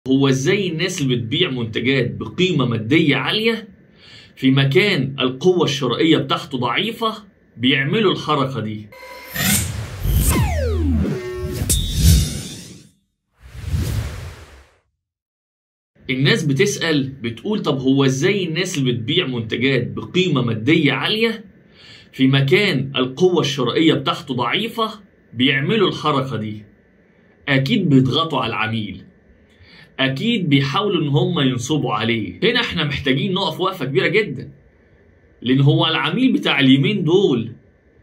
هو ازاي الناس اللي بتبيع منتجات بقيمة مادية عالية في مكان القوة الشرائية بتاعته ضعيفة بيعملوا الحركة دي الناس بتسأل بتقول طب هو ازاي الناس اللي بتبيع منتجات بقيمة مادية عالية في مكان القوة الشرائية بتاعته ضعيفة بيعملوا الحركة دي أكيد بيضغطوا على العميل أكيد بيحاولوا إن هم ينصبوا عليه هنا إحنا محتاجين نقف وقفة كبيرة جدا لأن هو العميل بتاع اليومين دول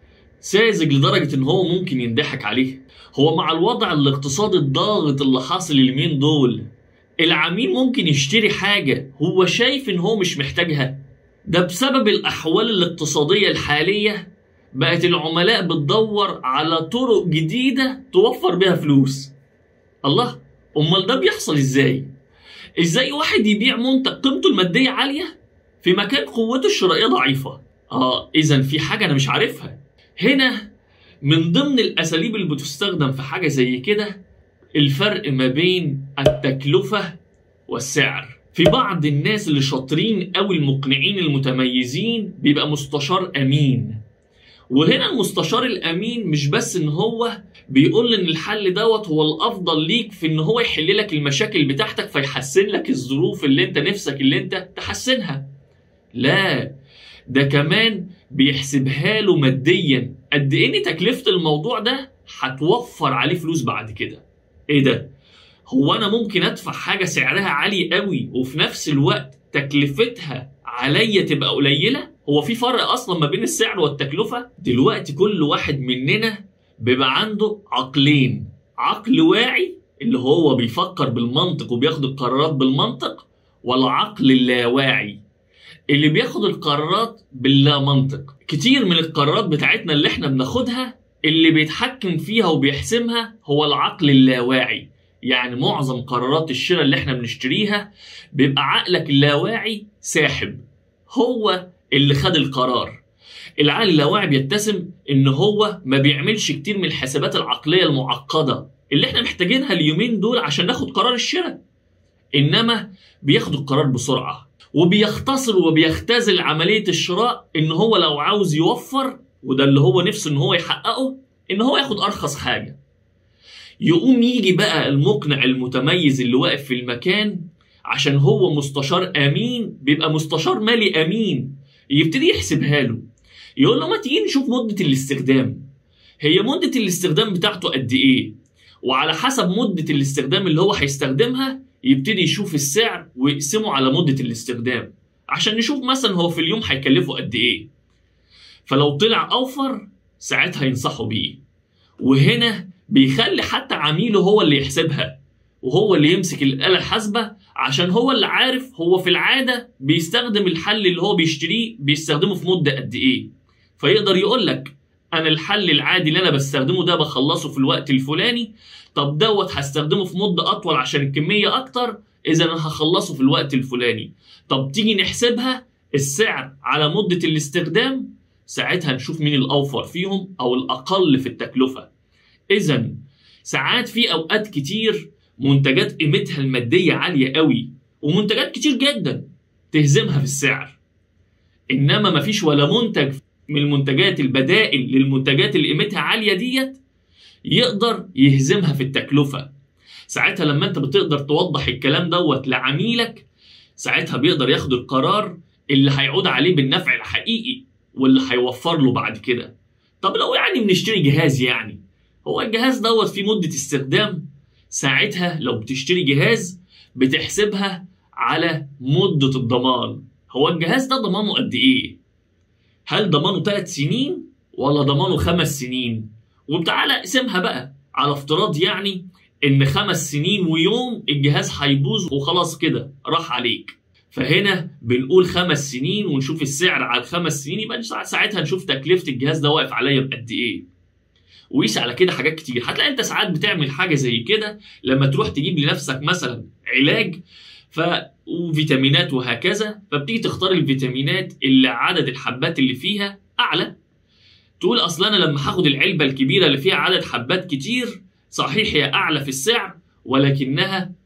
ساذج لدرجة إن هو ممكن ينضحك عليه هو مع الوضع الاقتصادي الضاغط اللي حاصل اليومين دول العميل ممكن يشتري حاجة هو شايف إن هو مش محتاجها ده بسبب الأحوال الاقتصادية الحالية بقت العملاء بتدور على طرق جديدة توفر بيها فلوس الله أمال ده بيحصل إزاي؟ إزاي واحد يبيع منتج قيمته المادية عالية في مكان قوته الشرائية ضعيفة؟ آه إذا في حاجة أنا مش عارفها هنا من ضمن الأساليب اللي بتستخدم في حاجة زي كده الفرق ما بين التكلفة والسعر في بعض الناس اللي شاطرين أو المقنعين المتميزين بيبقى مستشار أمين وهنا المستشار الأمين مش بس إن هو بيقول إن الحل دوت هو الأفضل ليك في إن هو يحل لك المشاكل بتاعتك فيحسن لك الظروف اللي أنت نفسك اللي أنت تحسنها لا ده كمان بيحسبها له ماديا قد ايه تكلفه الموضوع ده هتوفر عليه فلوس بعد كده ايه ده هو انا ممكن ادفع حاجه سعرها عالي قوي وفي نفس الوقت تكلفتها عليا تبقى قليله هو في فرق اصلا ما بين السعر والتكلفه دلوقتي كل واحد مننا بيبقى عنده عقلين عقل واعي اللي هو بيفكر بالمنطق وبياخد القرارات بالمنطق والعقل اللاواعي اللي بياخد القرارات باللا منطق كتير من القرارات بتاعتنا اللي احنا بناخدها اللي بيتحكم فيها وبيحسمها هو العقل اللاواعي يعني معظم قرارات الشراء اللي احنا بنشتريها بيبقى عقلك اللاواعي ساحب هو اللي خد القرار العقل اللاواعي بيتسم ان هو ما بيعملش كتير من الحسابات العقليه المعقده اللي احنا محتاجينها اليومين دول عشان ناخد قرار الشراء انما بياخد القرار بسرعه وبيختصر وبيختزل عمليه الشراء ان هو لو عاوز يوفر وده اللي هو نفسه ان هو يحققه ان هو ياخد ارخص حاجه يقوم يجي بقى المقنع المتميز اللي واقف في المكان عشان هو مستشار امين بيبقى مستشار مالي امين يبتدي يحسبها له يقول له ما تيجي نشوف مده الاستخدام هي مده الاستخدام بتاعته قد ايه وعلى حسب مده الاستخدام اللي هو هيستخدمها يبتدي يشوف السعر ويقسمه على مده الاستخدام عشان نشوف مثلا هو في اليوم هيكلفه قد ايه فلو طلع اوفر ساعتها ينصحوا بيه وهنا بيخلي حتى عميله هو اللي يحسبها وهو اللي يمسك الآلة الحاسبة عشان هو اللي عارف هو في العادة بيستخدم الحل اللي هو بيشتريه بيستخدمه في مدة قد إيه فيقدر يقول لك أنا الحل العادي اللي أنا بستخدمه ده بخلصه في الوقت الفلاني طب دوت هستخدمه في مدة أطول عشان الكمية أكتر إذا أنا هخلصه في الوقت الفلاني طب تيجي نحسبها السعر على مدة الاستخدام ساعتها نشوف مين الأوفر فيهم أو الأقل في التكلفة إذا ساعات في أوقات كتير منتجات قيمتها المادية عالية قوي ومنتجات كتير جدا تهزمها في السعر إنما مفيش ولا منتج من المنتجات البدائل للمنتجات اللي قيمتها عالية ديت يقدر يهزمها في التكلفة ساعتها لما انت بتقدر توضح الكلام دوت لعميلك ساعتها بيقدر ياخد القرار اللي هيعود عليه بالنفع الحقيقي واللي هيوفر له بعد كده طب لو يعني بنشتري جهاز يعني هو الجهاز دوت فيه مدة استخدام ساعتها لو بتشتري جهاز بتحسبها على مدة الضمان هو الجهاز ده ضمانه قد ايه هل ضمانه 3 سنين ولا ضمانه خمس سنين وبتعالى اقسمها بقى على افتراض يعني ان خمس سنين ويوم الجهاز هيبوظ وخلاص كده راح عليك فهنا بنقول خمس سنين ونشوف السعر على الخمس سنين يبقى ساعتها نشوف تكلفة الجهاز ده واقف عليا بقد ايه وقيس على كده حاجات كتير هتلاقي انت ساعات بتعمل حاجه زي كده لما تروح تجيب لنفسك مثلا علاج ف وفيتامينات وهكذا فبتيجي تختار الفيتامينات اللي عدد الحبات اللي فيها اعلى تقول اصل انا لما هاخد العلبه الكبيره اللي فيها عدد حبات كتير صحيح هي اعلى في السعر ولكنها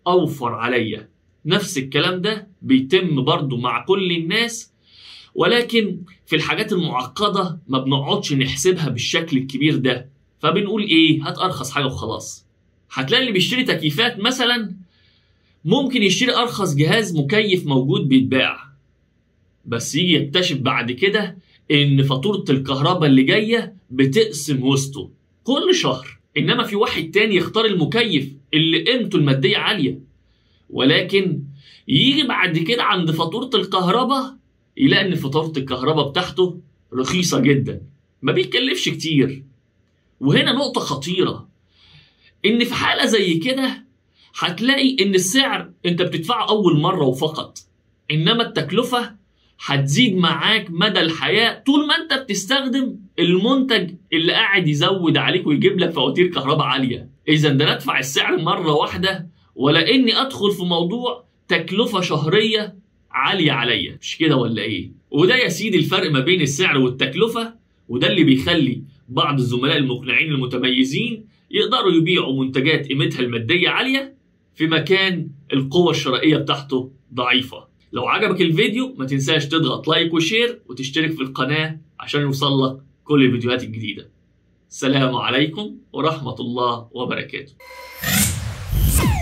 اوفر عليا نفس الكلام ده بيتم برضو مع كل الناس ولكن في الحاجات المعقدة ما بنقعدش نحسبها بالشكل الكبير ده فبنقول ايه هات ارخص حاجة وخلاص هتلاقي اللي بيشتري تكييفات مثلا ممكن يشتري ارخص جهاز مكيف موجود بيتباع بس يجي يكتشف بعد كده ان فاتورة الكهرباء اللي جاية بتقسم وسطه كل شهر انما في واحد تاني يختار المكيف اللي قيمته المادية عالية ولكن يجي بعد كده عند فاتورة الكهرباء يلاقي ان فاتورة الكهرباء بتاعته رخيصة جدا ما بيتكلفش كتير وهنا نقطة خطيرة ان في حالة زي كده هتلاقي ان السعر انت بتدفعه اول مرة وفقط انما التكلفة هتزيد معاك مدى الحياة طول ما انت بتستخدم المنتج اللي قاعد يزود عليك ويجيب لك فواتير كهرباء عالية اذا ده ندفع السعر مرة واحدة ولا اني ادخل في موضوع تكلفة شهرية عالية عليا مش كده ولا ايه وده يا سيدي الفرق ما بين السعر والتكلفة وده اللي بيخلي بعض الزملاء المقنعين المتميزين يقدروا يبيعوا منتجات قيمتها المادية عالية في مكان القوة الشرائية بتاعته ضعيفة لو عجبك الفيديو ما تنساش تضغط لايك وشير وتشترك في القناة عشان يوصلك كل الفيديوهات الجديدة السلام عليكم ورحمة الله وبركاته